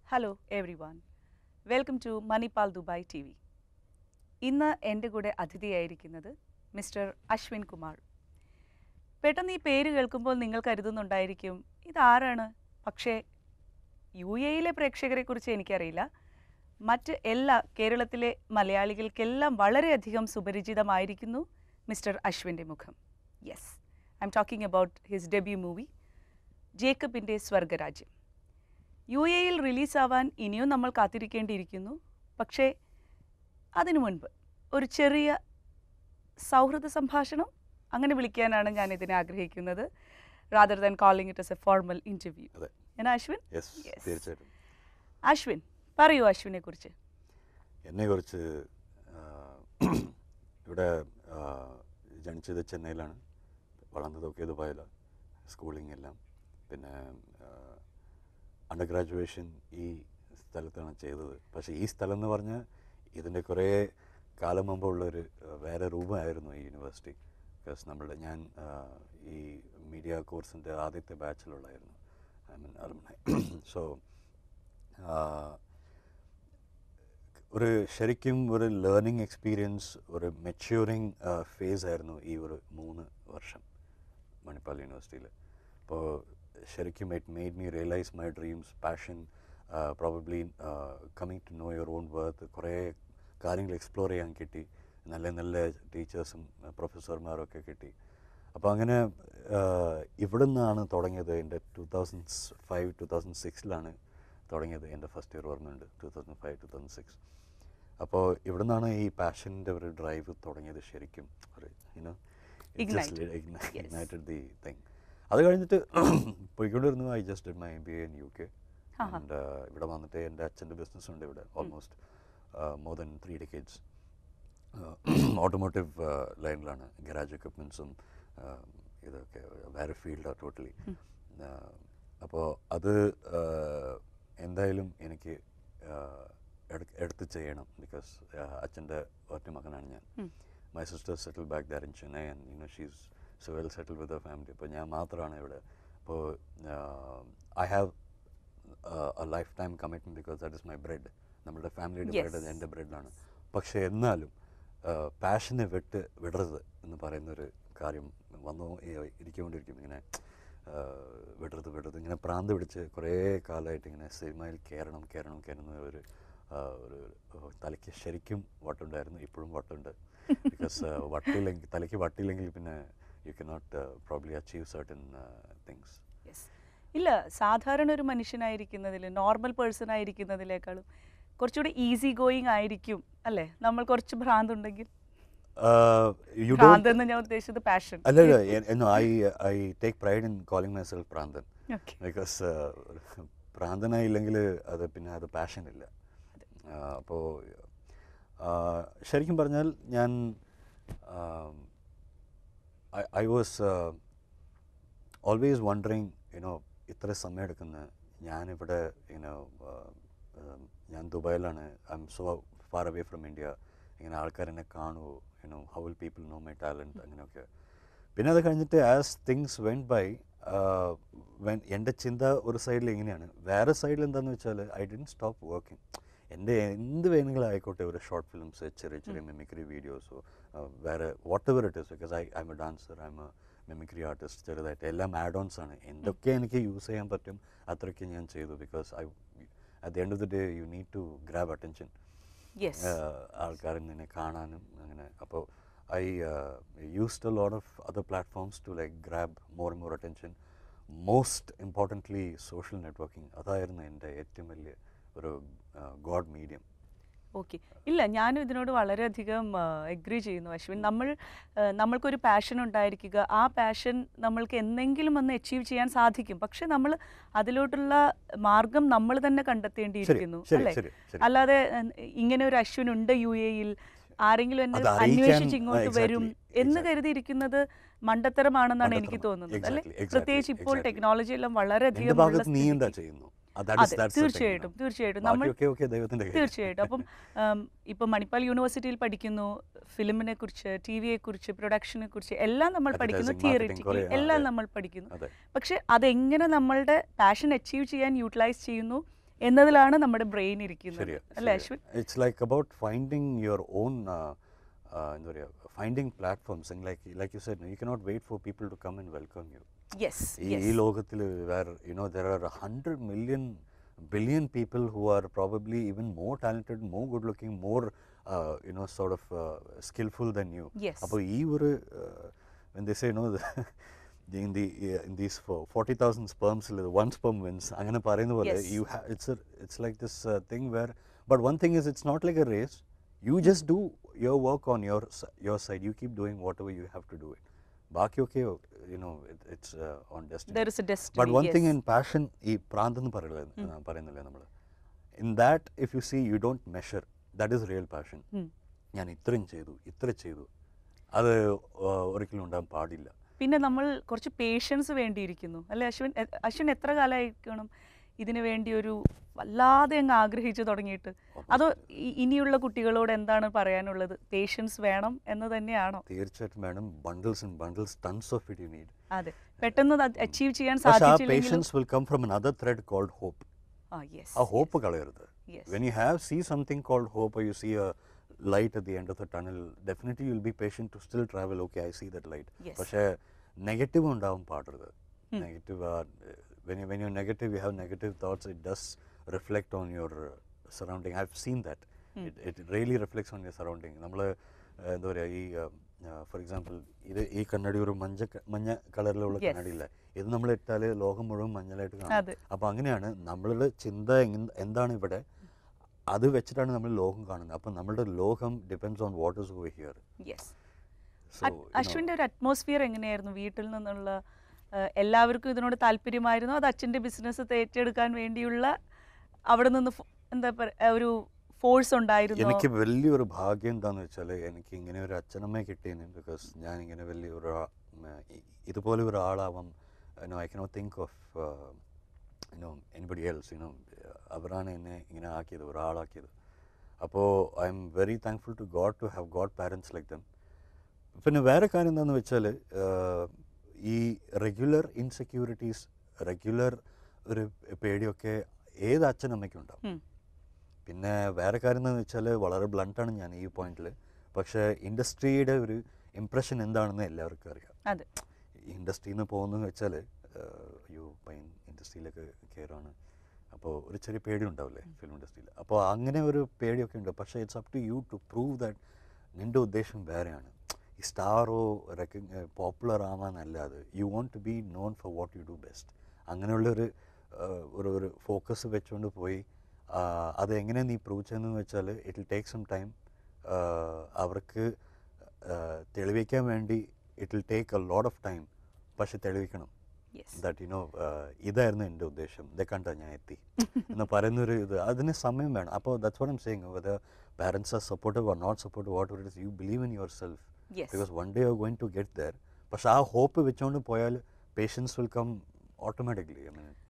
Hello everyone welcome to Manipal Dubai T V ഇന്ന് എൻ്റെ കൂടെ അതിഥിയായിരിക്കുന്നത് മിസ്റ്റർ അശ്വിൻ കുമാർ പെട്ടെന്ന് ഈ പേര് കേൾക്കുമ്പോൾ നിങ്ങൾ കരുതുന്നുണ്ടായിരിക്കും ഇതാരാണ് പക്ഷേ യു എയിലെ പ്രേക്ഷകരെക്കുറിച്ച് എനിക്കറിയില്ല മറ്റ് എല്ലാ കേരളത്തിലെ മലയാളികൾക്കെല്ലാം വളരെയധികം സുപരിചിതമായിരിക്കുന്നു മിസ്റ്റർ അശ്വിൻ്റെ മുഖം yes I'm talking about his debut movie ജേക്കബിൻ്റെ സ്വർഗരാജ്യം യു എയിൽ റിലീസാവാൻ ഇനിയും നമ്മൾ കാത്തിരിക്കേണ്ടിയിരിക്കുന്നു പക്ഷേ അതിനു മുൻപ് ഒരു ചെറിയ സൗഹൃദ സംഭാഷണം അങ്ങനെ വിളിക്കാനാണ് ഞാൻ ഇതിനെ ആഗ്രഹിക്കുന്നത് rather than calling it as a formal interview അതെ. എന്നാ അശ്വിൻ യെസ് Yes. തീർച്ചയായിട്ടും അശ്വിൻ പറയൂ അശ്വിനെ കുറിച്ച് എന്നെക്കുറിച്ച് ആ, ഇവിടെ ആ, ജനിച്ചത് ചെന്നൈയിലാണ് വളർന്നതൊക്കെ ദുബായിലാണ് സ്കൂളിംഗ് എല്ലാം പിന്നെ അണ്ടർ ഗ്രാജുവേഷൻ ഈ സ്ഥലത്താണ് ചെയ്തത് പക്ഷേ ഈ സ്ഥലം എന്ന് പറഞ്ഞാൽ ഇതിൻ്റെ കുറേ കാലം മുമ്പുള്ളൊരു ആ, വേറെ റൂമായിരുന്നു ഈ യൂണിവേഴ്സിറ്റി ബിക്കോസ് നമ്മളുടെ ഞാൻ ആ, ഈ മീഡിയ കോഴ്സിൻ്റെ ആദ്യത്തെ ബാച്ചിലുള്ളായിരുന്നു ഐ മീൻ അലുമിനായി സോ ഒരു ശരിക്കും ഒരു ലേണിംഗ് എക്സ്പീരിയൻസ് ഒരു മെച്യൂറിങ് ഫേസ് ആയിരുന്നു ഈ ഒരു മൂന്ന് വർഷം മണിപ്പാൽ യൂണിവേഴ്സിറ്റിയിൽ അപ്പോൾ ശരിക്കും it made me realise my dreams passion probably coming to know your own worth കുറേ കാര്യങ്ങൾ എക്സ്പ്ലോർ ചെയ്യാൻ കിട്ടി നല്ല നല്ല ടീച്ചേഴ്സും പ്രൊഫസർമാരും ഒക്കെ കിട്ടി അപ്പോൾ അങ്ങനെ ഇവിടെ നിന്നാണ് തുടങ്ങിയത് എൻ്റെ two thousand five two thousand സിക്സിലാണ് തുടങ്ങിയത് എൻ്റെ ഫസ്റ്റ് ഇയർ ഓർമ്മയുണ്ട് two thousand five two thousand six അപ്പോൾ ഇവിടെ നിന്നാണ് ഈ പാഷൻ്റെ ഒരു ഡ്രൈവ് തുടങ്ങിയത് ശരിക്കും ഒരു you know Ignite. Yes. Ignited the thing അത് കഴിഞ്ഞിട്ട് പോയിക്കൊണ്ടിരുന്നു I just did my M B A in U K ആഹാ. ആൻഡ് ഇവിടെ വന്നിട്ട് എൻ്റെ അച്ഛൻ്റെ ബിസിനസ് ഉണ്ട് ഇവിടെ almost more than three decades automotive ലൈനിലാണ് ഗരാജ് എക്യുപ്മെൻസും ഇതൊക്കെ വേറെ ഫീൽഡാണ് ടോട്ടലി അപ്പോൾ അത് uh, എന്തായാലും എനിക്ക് uh, എടു- എടുത്ത് ചെയ്യണം ബിക്കോസ് അച്ഛൻ്റെ ഒറ്റ മകനാണ് ഞാൻ ഉം. My sister settle back there in Chennai and you know she's so well settle with the family അപ്പോൾ ഞാൻ മാത്രമാണ് ഇവിടെ അപ്പോൾ I have a lifetime commitment because that is my bread നമ്മുടെ ഫാമിലിയുടെ Yes. ബ്രെഡ് എൻ്റെ ബ്രെഡാണ് പക്ഷേ എന്നാലും പാഷനെ വിട്ട് വിടരുത് എന്ന് പറയുന്നൊരു കാര്യം വന്നു ഈ- ഇരിക്കൊണ്ടിരിക്കും ഇങ്ങനെ ആ, വിടരുത് വിടരുത് ഇങ്ങനെ പ്രാന്ത് പിടിച്ച് കുറേ കാലമായിട്ട് ഇങ്ങനെ സിനിമയിൽ കയറണം കയറണം കയറുന്ന ഒരു ആ, ഒരു ഒരു തലയ്ക്ക് ശരിക്കും വട്ടുണ്ടായിരുന്നു ഇപ്പോഴും വട്ടുണ്ട് ബിക്കോസ് വട്ടില്ലെങ്കിൽ തലയ്ക്ക് വട്ടില്ലെങ്കിൽ പിന്നെ you cannot probably achieve certain things yes ഇല്ല സാധാരണ ഒരു മനുഷ്യനായിരിക്കുന്നതിൽ നോർമൽ പേഴ്സൺ ആയിരിക്കുന്നതിനേക്കാളും കുറച്ചുകൂടി ഈസി ഗോയിങ് ആയിരിക്കും അല്ലേ നമ്മൾ കുറച്ച് ഭ്രാന്തുണ്ടെങ്കിൽ യു ഭ്രാന്ത് എന്ന് ഞാൻ ഉദ്ദേശിച്ചത് പാഷൻ അല്ലല്ല I I take pride in calling myself പ്രാന്തൻ ഓക്കെ ബിക്കോസ് പ്രാന്തനായില്ലെങ്കിൽ അത് പിന്നെ അത് പാഷൻ ഇല്ല അപ്പോൾ ശരിക്കും പറഞ്ഞാൽ ഞാൻ I was always wondering you know ഇത്ര സമയം എടുക്കുന്ന ഞാനിവിടെ യുനോ ഞാൻ ദുബായിലാണ് I'm so far away from India ഇങ്ങനെ ആൾക്കാർ എന്നെ കാണുമോ you know how will people know my talent അങ്ങനെയൊക്കെ പിന്നെ അത് കഴിഞ്ഞിട്ട് as things when by when എൻ്റെ ചിന്ത ഒരു സൈഡിൽ ഇങ്ങനെയാണ് വേറെ സൈഡിൽ എന്താണെന്ന് വെച്ചാൽ ഐ ഡിൻ സ്റ്റോപ്പ് വർക്കിംഗ് എൻ്റെ എന്ത് വേണമെങ്കിലും ആയിക്കോട്ടെ ഒരു ഷോർട്ട് ഫിലിംസ് ചെറിയ ചെറിയ മിമിക്രി വീഡിയോസോ വേറെ whatever it is because I I'm a dancer I'm a mimicry artist ചെറുതായിട്ട് എല്ലാം ആഡ് ഓൺസ് ആണ് എന്തൊക്കെ എനിക്ക് യൂസ് ചെയ്യാൻ പറ്റും അത്രയ്ക്ക് ഞാൻ ചെയ്തു because I at the end of the day you need to grab attention yes ആൾക്കാർ നിന്നെ കാണാനും അങ്ങനെ അപ്പോൾ I used a lot of other platforms to like grab more more attention most importantly social networking അതായിരുന്നു എൻ്റെ ഏറ്റവും വലിയ ഒരു ഗോഡ് മീഡിയം ഓക്കെ ഇല്ല ഞാനും ഇതിനോട് വളരെയധികം എഗ്രി ചെയ്യുന്നു അശ്വിൻ നമ്മൾ ആ, നമ്മൾക്കൊരു പാഷൻ ഉണ്ടായിരിക്കുക ആ പാഷൻ നമ്മൾക്ക് എന്തെങ്കിലും ഒന്ന് അച്ചീവ് ചെയ്യാൻ സാധിക്കും പക്ഷെ നമ്മൾ അതിലോട്ടുള്ള മാർഗം നമ്മൾ തന്നെ ശരി കണ്ടെത്തേണ്ടിയിരിക്കുന്നു ശരി അല്ലേ ശരി ശരി അല്ലാതെ ഉം, ഇങ്ങനെ ഒരു അശ്വിൻ ഉണ്ട് യു എയിൽ ആരെങ്കിലും എന്നെ അത് അറിയിക്കാൻ- അന്വേഷിച്ച് ഇങ്ങോട്ട് ആ, വരും exactly, എന്ന് exactly. കരുതിയിരിക്കുന്നത് മണ്ടത്തരമാണെന്നാണ് എനിക്ക് മണ്ടത്തരമാണ്. തോന്നുന്നത് അല്ലെ Exactly, exactly, പ്രത്യേകിച്ച് ഇപ്പോൾ exactly. ടെക്നോളജി എല്ലാം എൻ്റെ വളരെയധികം ഉള്ള ഭാഗത്ത് നീ എന്താ സ്ഥിതിക്ക്. ചെയ്യുന്നു ആ, that is- അതെ that's the thing, തീർച്ചയായിട്ടും you know. തീർച്ചയായിട്ടും നമ്മൾ ബാക്കിയൊക്കെ ഓക്കെ ദൈവത്തിൻ്റെ കയ്യിൽ. തീർച്ചയായിട്ടും അപ്പം ഉം, ഇപ്പം മണിപ്പാൽ യൂണിവേഴ്സിറ്റിയിൽ പഠിക്കുന്നു ഫിലിമിനെ കുറിച്ച് ടി വിയെ കുറിച്ച് പ്രൊഡക്ഷനെ കുറിച്ച് എല്ലാം നമ്മൾ പഠിക്കുന്നു Advertising, marketing തിയറിറ്റിക്കലി കുറേ, ആ, എല്ലാം അതെ. നമ്മൾ പഠിക്കുന്നു അതെ പക്ഷെ അതെങ്ങനെ നമ്മളുടെ പാഷൻ അച്ചീവ് ചെയ്യാൻ യൂട്ടിലൈസ് ചെയ്യുന്നു എന്നതിലാണ് നമ്മുടെ ബ്രെയിൻ ഇരിക്കുന്നത് ശരിയാ അല്ലേ Ashwin it's like about finding your own എന്താ പറയുക finding platforms like like you said you cannot wait for people to come and welcome you yes ഈ ഈ ലോകത്തിൽ where you know there are hundred million billion people who are probably even more talented more good looking more you know sort of skilful than you Yes. അപ്പോൾ ഈ ഒരു എന്താ you know in the uh, in these fo- 40,000 sperms one sperm wins അങ്ങനെ പറയുന്ന പോലെ Yes. you ha- it's a it's like this uh, thing where but one thing is it's not like a race you just do your work on your s- your side you keep doing whatever you have to do it ബാക്കി ഒക്കെ you know it, it's uh, on destiny there is a destiny but one thing in passion ഈ പ്രാന്ത് എന്ന് പറയുന്നത് പറയുന്നില്ലേ നമ്മൾ in that if you see you don't measure that is real passion ഞാൻ ഇത്രയും ചെയ്തു ഇത്ര ചെയ്തു അത് ആ, ഒരിക്കലും ഉണ്ടാകാൻ പാടില്ല പിന്നെ നമ്മൾ കുറച്ച് പേഷ്യൻസ് വേണ്ടിയിരിക്കുന്നു അല്ലേ അശ്വിൻ എ- അശ്വിൻ എത്ര കാലമായിരിക്കണം ഇതിനു വേണ്ടി ഒരു വല്ലാതെ അങ്ങ് ആഗ്രഹിച്ചു തുടങ്ങിയിട്ട് അതോ ഇ- ഇനിയുള്ള കുട്ടികളോട് എന്താണ് പറയാനുള്ളത് പേഷ്യൻസ് വേണം എന്ന് തന്നെയാണോ തീർച്ചയായിട്ടും വേണം bundles and bundles tons of it you need അതെ പെട്ടെന്ന് അച്ചീവ് ചെയ്യാൻ പക്ഷേ ആ സാധിച്ചില്ലെങ്കിലും patience will come from another thread called hope ആ യെസ് ആ ഹോപ്പ് കളയരുത് Yes. When you have see something called hope you see a light at the end of the tunnel definitely you'll be patient to still travel okay I see that light Yes. പക്ഷേ negative ഉണ്ടാവും പാടരുത് negative when when you negative you have negative thoughts it does reflect on your surrounding I have seen that it really reflects on your surrounding നമ്മൾ എന്താ പറയുക ഈ for example ഇത് ഈ കണ്ണാടി ഒരു മഞ്ഞ ക- മഞ്ഞ കളറിലുള്ള Yes. കണ്ണാടി ഇല്ല ഇത് നമ്മൾ ഇട്ടാൽ ലോകം മുഴുവൻ മഞ്ഞളായിട്ട് കാണും അതെ. അപ്പോൾ അങ്ങനെയാണ് നമ്മളുടെ ചിന്ത എങ്ങ- എന്താണ് ഇവിടെ അത് വെച്ചിട്ടാണ് നമ്മൾ ലോകം കാണുന്നത് അപ്പം നമ്മളുടെ ലോകം depends on what is over here yes so അശ്വിൻ്റെ ഒരു അറ്റ്മോസ്ഫിയർ എങ്ങനെയായിരുന്നു വീട്ടിൽ നിന്നുള്ള ആ, എല്ലാവർക്കും ഇതിനോട് താല്പര്യമായിരുന്നു അത് അച്ഛൻ്റെ ബിസിനസ് ഏറ്റെടുക്കാൻ വേണ്ടിയുള്ള അവിടെ നിന്ന് ഫോ- എന്താ പറയുക ഒരു ഫോഴ്സ് ഉണ്ടായിരുന്നു എനിക്ക് വലിയൊരു ഭാഗ്യം എന്താണെന്ന് വെച്ചാൽ എനിക്ക് ഇങ്ങനെ ഒരു അച്ഛനമ്മയെ കിട്ടിയെന്ന് ബിക്കോസ് ഞാൻ ഇങ്ങനെ വലിയൊരു ആ- ഉം, ഇ- ഇതുപോലെ ഒരാളാവാം no I cannot think of you know anybody else you know അവരാണ് എന്നെ ഇങ്ങനെ ആക്കിയത് ഒരാളാക്കിയത് അപ്പോൾ I am very thankful to God to have good parents like them പിന്നെ വേറെ കാര്യം എന്താണെന്ന് വെച്ചാൽ ഈ റെഗുലർ ഇൻസെക്യൂരിറ്റീസ് റെഗുലർ ഒരു പേടിയൊക്കെ ഏത് അച്ഛനമ്മയ്ക്കും ഉണ്ടാവും ഉം. പിന്നെ വേറെ കാര്യം എന്താണെന്ന് വെച്ചാൽ വളരെ ബ്ലണ്ടാണ് ഞാൻ ഈ പോയിന്റിൽ പക്ഷേ ഇൻഡസ്ട്രിയുടെ ഒരു ഇംപ്രഷൻ എന്താണെന്ന് എല്ലാവർക്കും അറിയാം അതെ ഇൻഡസ്ട്രിയിൽ നിന്ന് പോകുന്നതെന്ന് വെച്ചാൽ അയ്യോ പൈൻ ഇൻഡസ്ട്രിയിലൊക്കെ കയറാണ് അപ്പോൾ ഒരു ചെറിയ പേടി ഉണ്ടാവില്ലേ ഫിലിം ഇൻഡസ്ട്രിയിൽ അപ്പോൾ അങ്ങനെ ഒരു പേടിയൊക്കെ ഉണ്ട് പക്ഷേ it's up to you to prove that നിൻ്റെ ഉദ്ദേശം വേറെയാണ് ഈ സ്റ്റാറോ റെക്കഗ്ന പോപ്പുലർ ആവാനല്ലാതെ you want to be known for what you do best അങ്ങനെയുള്ളൊരു ആഹ്, ഒരു ഒരു ഫോക്കസ് വെച്ചുകൊണ്ട് പോയി ആഹ്, അത് എങ്ങനെ നീ പ്രൂവ് ചെയ്യുന്നതെന്ന് വെച്ചാൽ it will take some time അവർക്ക് ആഹ്, തെളിയിക്കാൻ വേണ്ടി it will take a lot of time പക്ഷെ തെളിയിക്കണം യെസ് ദാറ്റ് യു നോ ഇതായിരുന്നു എൻ്റെ ഉദ്ദേശം ഇതെ കണ്ട ഞാൻ എത്തി എന്ന് പറയുന്നൊരു ഇത് അതിന് സമയം വേണം അപ്പോൾ that's what am saying whether parents are supportive or not supportive what it is you believe in yourself yes because one day you are going to get there പക്ഷെ ആ ഹോപ്പ് വെച്ചുകൊണ്ട് പോയാൽ patience will come automatically I mean